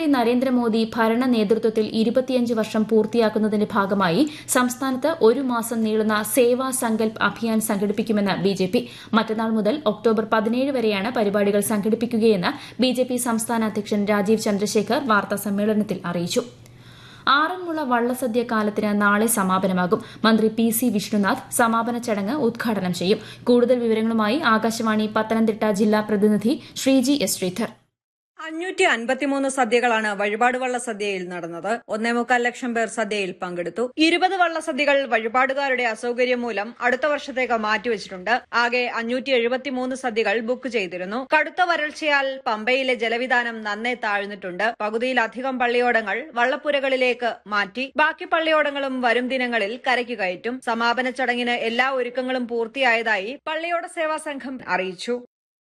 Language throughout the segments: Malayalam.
പ്രധാനമന്ത്രി നരേന്ദ്രമോദി ഭരണ നേതൃത്വത്തിൽ ഇരുപത്തിയഞ്ച് വർഷം പൂർത്തിയാക്കുന്നതിന്റെ ഭാഗമായി സംസ്ഥാനത്ത് ഒരു മാസം നീളുന്ന സേവാ സങ്കൽപ് അഭിയാൻ സംഘടിപ്പിക്കുമെന്ന് ബിജെപി മറ്റന്നാൾ മുതൽ ഒക്ടോബർ പതിനേഴ് വരെയാണ് പരിപാടികൾ സംഘടിപ്പിക്കുകയെന്ന് ബിജെപി സംസ്ഥാന അധ്യക്ഷൻ രാജീവ് ചന്ദ്രശേഖർ വാർത്താസമ്മേളനത്തിൽ അറിയിച്ചു ആറന്മുള വള്ളസദ്യ കാലത്തിന് നാളെ സമാപനമാകും മന്ത്രി പി സി വിഷ്ണുനാഥ് സമാപന ചടങ്ങ് ഉദ്ഘാടനം ചെയ്യും കൂടുതൽ വിവരങ്ങളുമായി ആകാശവാണി പത്തനംതിട്ട ജില്ലാ പ്രതിനിധി ശ്രീജി എസ് ശ്രീധർ അഞ്ഞൂറ്റി അൻപത്തിമൂന്ന് സദ്യകളാണ് വഴിപാട് വള്ള സദ്യയിൽ നടന്നത് ഒന്നേ മുക്കാൽ ലക്ഷം പേർ സദ്യയിൽ പങ്കെടുത്തു ഇരുപത് വള്ളസദ്യകൾ വഴിപാടുകാരുടെ അസൌകര്യം മൂലം അടുത്ത വർഷത്തേക്ക് മാറ്റിവെച്ചിട്ടുണ്ട് ആകെ അഞ്ഞൂറ്റി എഴുപത്തിമൂന്ന് സദ്യകൾ ബുക്ക് ചെയ്തിരുന്നു കടുത്ത വരൾച്ചയാൽ പമ്പയിലെ ജലവിധാനം നന്നേ താഴ്ന്നിട്ടുണ്ട് പകുതിയിലധികം പള്ളിയോടങ്ങൾ വള്ളപ്പുരകളിലേക്ക് മാറ്റി ബാക്കി പള്ളിയോടങ്ങളും വരും ദിനങ്ങളിൽ കരയ്ക്ക് കയറ്റും സമാപന ചടങ്ങിന് എല്ലാ ഒരുക്കങ്ങളും പൂർത്തിയായതായി പള്ളിയോട സേവാ സംഘം അറിയിച്ചു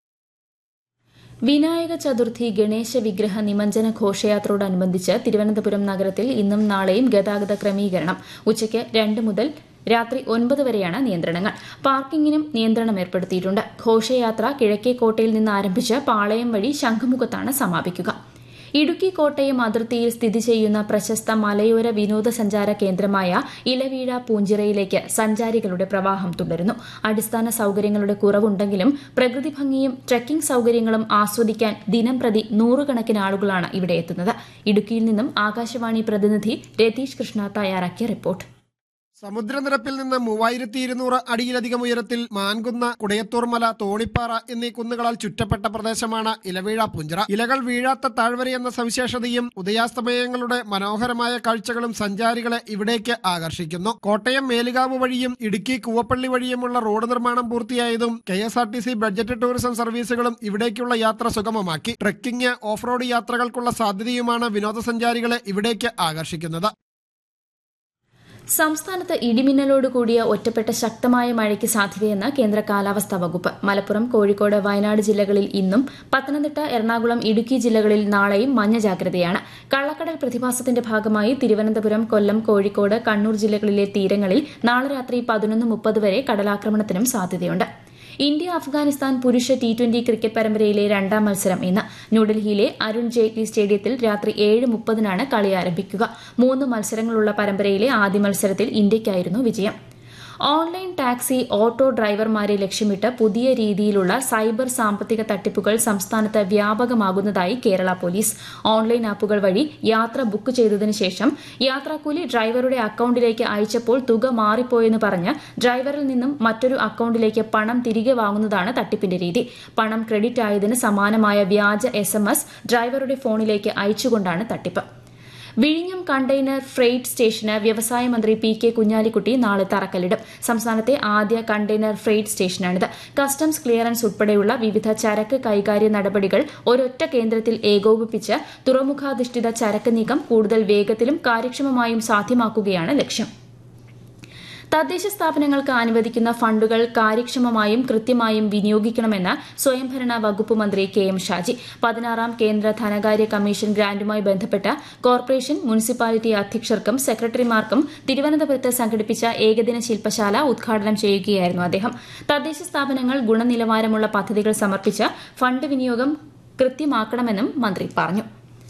വിനായക ചതുർത്ഥി ഗണേശ വിഗ്രഹ നിമഞ്ജന ഘോഷയാത്രയോടനുബന്ധിച്ച് തിരുവനന്തപുരം നഗരത്തിൽ ഇന്നും നാളെയും ഗതാഗത ക്രമീകരണം ഉച്ചയ്ക്ക് രണ്ട് മുതൽ രാത്രി ഒൻപത് വരെയാണ് നിയന്ത്രണങ്ങൾ പാർക്കിങ്ങിനും നിയന്ത്രണം ഏർപ്പെടുത്തിയിട്ടുണ്ട് ഘോഷയാത്ര കിഴക്കേക്കോട്ടയിൽ നിന്ന് ആരംഭിച്ച് പാളയം വഴി ശംഖുമുഖത്താണ് സമാപിക്കുക ഇടുക്കി കോട്ടയം അതിർത്തിയിൽ സ്ഥിതി ചെയ്യുന്ന പ്രശസ്ത മലയോര വിനോദസഞ്ചാര കേന്ദ്രമായ ഇലവീഴ പൂഞ്ചിറയിലേക്ക് സഞ്ചാരികളുടെ പ്രവാഹം തുടരുന്നു അടിസ്ഥാന സൌകര്യങ്ങളുടെ കുറവുണ്ടെങ്കിലും പ്രകൃതി ഭംഗിയും ട്രക്കിംഗ് സൌകര്യങ്ങളും ആസ്വദിക്കാൻ ദിനം പ്രതി നൂറുകണക്കിന് ആളുകളാണ് ഇവിടെ എത്തുന്നത് ഇടുക്കിയിൽ നിന്നും ആകാശവാണി പ്രതിനിധി രതീഷ് കൃഷ്ണ തയ്യാറാക്കിയ റിപ്പോർട്ട് സമുദ്രനിരപ്പിൽ നിന്ന് മൂവായിരത്തി ഇരുന്നൂറ് അടിയിലധികം ഉയരത്തിൽ മാൻകുന്ന കുടയത്തൂർമല തോണിപ്പാറ എന്നീ കുന്നുകളാൽ ചുറ്റപ്പെട്ട പ്രദേശമാണ് ഇലവീഴ പുഞ്ചിറ ഇലകൾ വീഴാത്ത താഴ്വര എന്ന സവിശേഷതയും ഉദയാസ്തമയങ്ങളുടെ മനോഹരമായ കാഴ്ചകളും സഞ്ചാരികളെ ഇവിടേക്ക് ആകർഷിക്കുന്നു കോട്ടയം മേലുകാവ് വഴിയും ഇടുക്കി കൂവപ്പള്ളി വഴിയുമുള്ള റോഡ് നിർമ്മാണം പൂർത്തിയായതും K S R T C budget tourism സർവീസുകളും ഇവിടേക്കുള്ള യാത്ര സുഗമമാക്കി ട്രെക്കിംഗ് ഓഫ് റോഡ് യാത്രകൾക്കുള്ള സാധ്യതയുമാണ് വിനോദസഞ്ചാരികളെ ഇവിടേക്ക് ആകർഷിക്കുന്നത് സംസ്ഥാനത്ത് ഇടിമിന്നലോട് കൂടിയ ഒറ്റപ്പെട്ട ശക്തമായ മഴയ്ക്ക് സാധ്യതയെന്ന് കേന്ദ്ര കാലാവസ്ഥാ വകുപ്പ് മലപ്പുറം കോഴിക്കോട് വയനാട് ജില്ലകളിൽ ഇന്നും പത്തനംതിട്ട എറണാകുളം ഇടുക്കി ജില്ലകളിൽ നാളെയും മഞ്ഞ ജാഗ്രതയാണ് കള്ളക്കടൽ പ്രതിഭാസത്തിന്റെ ഭാഗമായി തിരുവനന്തപുരം കൊല്ലം കോഴിക്കോട് കണ്ണൂർ ജില്ലകളിലെ തീരങ്ങളിൽ നാളെ രാത്രി പതിനൊന്ന് മുപ്പത് വരെ കടലാക്രമണത്തിനും സാധ്യതയുണ്ട് ഇന്ത്യ അഫ്ഗാനിസ്ഥാൻ പുരുഷ ടി ട്വന്റി ക്രിക്കറ്റ് പരമ്പരയിലെ രണ്ടാം മത്സരം ഇന്ന് ന്യൂഡൽഹിയിലെ അരുൺ ജെയ്റ്റ്ലി സ്റ്റേഡിയത്തിൽ രാത്രി ഏഴ് മുപ്പതിനാണ് കളി ആരംഭിക്കുക മൂന്ന് മത്സരങ്ങളുള്ള പരമ്പരയിലെ ആദ്യ മത്സരത്തിൽ ഇന്ത്യയ്ക്കായിരുന്നു വിജയം ഓൺലൈൻ ടാക്സി ഓട്ടോ ഡ്രൈവർമാരെ ലക്ഷ്യമിട്ട് പുതിയ രീതിയിലുള്ള സൈബർ സാമ്പത്തിക തട്ടിപ്പുകൾ സംസ്ഥാനത്ത് വ്യാപകമാകുന്നതായി കേരള പോലീസ് ഓൺലൈൻ ആപ്പുകൾ വഴി യാത്ര ബുക്ക് ചെയ്തതിനു ശേഷം യാത്രാക്കൂലി ഡ്രൈവറുടെ അക്കൌണ്ടിലേക്ക് അയച്ചപ്പോൾ തുക മാറിപ്പോയെന്ന് പറഞ്ഞ് ഡ്രൈവറിൽ നിന്നും മറ്റൊരു അക്കൌണ്ടിലേക്ക് പണം തിരികെ വാങ്ങുന്നതാണ് തട്ടിപ്പിന്റെ രീതി പണം ക്രെഡിറ്റ് ആയതിന് സമാനമായ വ്യാജ എസ് ഡ്രൈവറുടെ ഫോണിലേക്ക് അയച്ചുകൊണ്ടാണ് തട്ടിപ്പ് വിഴിഞ്ഞം കണ്ടെയ്നർ ഫ്രെയ്റ്റ് സ്റ്റേഷന് വ്യവസായ മന്ത്രി പി കെ കുഞ്ഞാലിക്കുട്ടി നാളെ തറക്കല്ലിടും സംസ്ഥാനത്തെ ആദ്യ കണ്ടെയ്നർ ഫ്രെയ്റ്റ് സ്റ്റേഷനാണിത് കസ്റ്റംസ് ക്ലിയറൻസ് ഉൾപ്പെടെയുള്ള വിവിധ ചരക്ക് കൈകാര്യ നടപടികൾ ഒരൊറ്റ കേന്ദ്രത്തിൽ ഏകോപിപ്പിച്ച് തുറമുഖാധിഷ്ഠിത ചരക്ക് നീക്കം കൂടുതൽ വേഗത്തിലും കാര്യക്ഷമമായും സാധ്യമാക്കുകയാണ് ലക്ഷ്യം തദ്ദേശ സ്ഥാപനങ്ങൾക്ക് അനുവദിക്കുന്ന ഫണ്ടുകൾ കാര്യക്ഷമമായും കൃത്യമായും വിനിയോഗിക്കണമെന്ന് സ്വയംഭരണ വകുപ്പ് മന്ത്രി കെ എം ഷാജി പതിനാറാം കേന്ദ്ര ധനകാര്യ കമ്മീഷൻ ഗ്രാന്റുമായി ബന്ധപ്പെട്ട് കോർപ്പറേഷൻ മുനിസിപ്പാലിറ്റി അധ്യക്ഷർക്കും സെക്രട്ടറിമാർക്കും തിരുവനന്തപുരത്ത് സംഘടിപ്പിച്ച ഏകദിന ശില്പശാല ഉദ്ഘാടനം ചെയ്യുകയായിരുന്നു അദ്ദേഹം തദ്ദേശ സ്ഥാപനങ്ങൾ ഗുണനിലവാരമുള്ള പദ്ധതികൾ സമർപ്പിച്ച് ഫണ്ട് വിനിയോഗം കൃത്യമാക്കണമെന്നും മന്ത്രി പറഞ്ഞു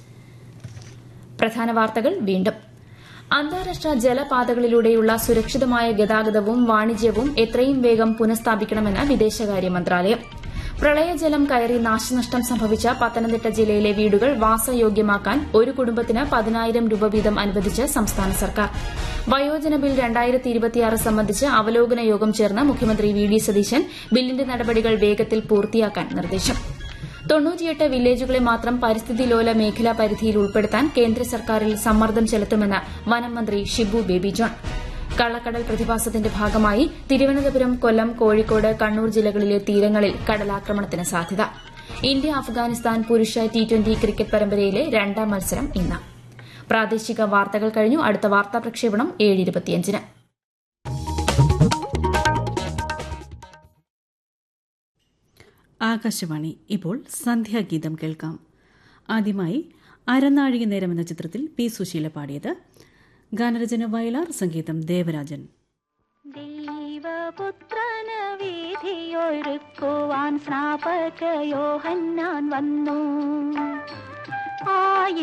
പ്രധാന വാർത്തകൾ വീണ്ടും അന്താരാഷ്ട്ര ജലപാതകളിലൂടെയുള്ള സുരക്ഷിതമായ ഗതാഗതവും വാണിജ്യവും എത്രയും വേഗം പുനഃസ്ഥാപിക്കണമെന്ന് വിദേശകാര്യ മന്ത്രാലയം പ്രളയജലം കയറി നാശനഷ്ടം സംഭവിച്ച പത്തനംതിട്ട ജില്ലയിലെ വീടുകൾ വാസയോഗ്യമാക്കാൻ ഒരു കുടുംബത്തിന് പതിനായിരം രൂപ വീതം അനുവദിച്ച് സംസ്ഥാന സർക്കാർ വയോജന ബിൽ രണ്ടായിരത്തി ഇരുപത്തിയാറ് സംബന്ധിച്ച് അവലോകന യോഗം ചേർന്ന് മുഖ്യമന്ത്രി വി ഡി സതീശൻ ബില്ലിന്റെ നടപടികൾ വേഗത്തിൽ പൂർത്തിയാക്കാൻ നിർദ്ദേശം തൊണ്ണൂറ്റിയെട്ട് വില്ലേജുകളെ മാത്രം പരിസ്ഥിതി ലോല മേഖലാ പരിധിയിൽ ഉൾപ്പെടുത്താൻ കേന്ദ്ര സർക്കാരിൽ സമ്മർദ്ദം ചെലുത്തുമെന്ന് വനം മന്ത്രി ഷിബു ബേബി ജോൺ കള്ളക്കടൽ പ്രതിഭാസത്തിന്റെ ഭാഗമായി തിരുവനന്തപുരം കൊല്ലം കോഴിക്കോട് കണ്ണൂർ ജില്ലകളിലെ തീരങ്ങളിൽ കടലാക്രമണത്തിന് സാധ്യത ഇന്ത്യ അഫ്ഗാനിസ്ഥാൻ പുരുഷ ടി ട്വന്റി ക്രിക്കറ്റ് പരമ്പരയിലെ രണ്ടാം മത്സരം ഇന്ന് പ്രാദേശിക വാർത്തകൾ കഴിഞ്ഞു അടുത്ത വാർത്താ പ്രക്ഷേപണം ഏഴ് ഇരുപത്തിയഞ്ചിന് ആകാശവാണി ഇപ്പോൾ സന്ധ്യാഗീതം കേൾക്കാം ആദ്യമായി അരനാഴിക നേരം എന്ന ചിത്രത്തിൽ പി സുശീല പാടിയത് ഗാനരചന വയലാർ സംഗീതം ദേവരാജൻ ദൈവപുത്രന വീതിയൊരുക്കുവാൻ സ്നാപക യോഹന്നാൻ വന്നു ആയി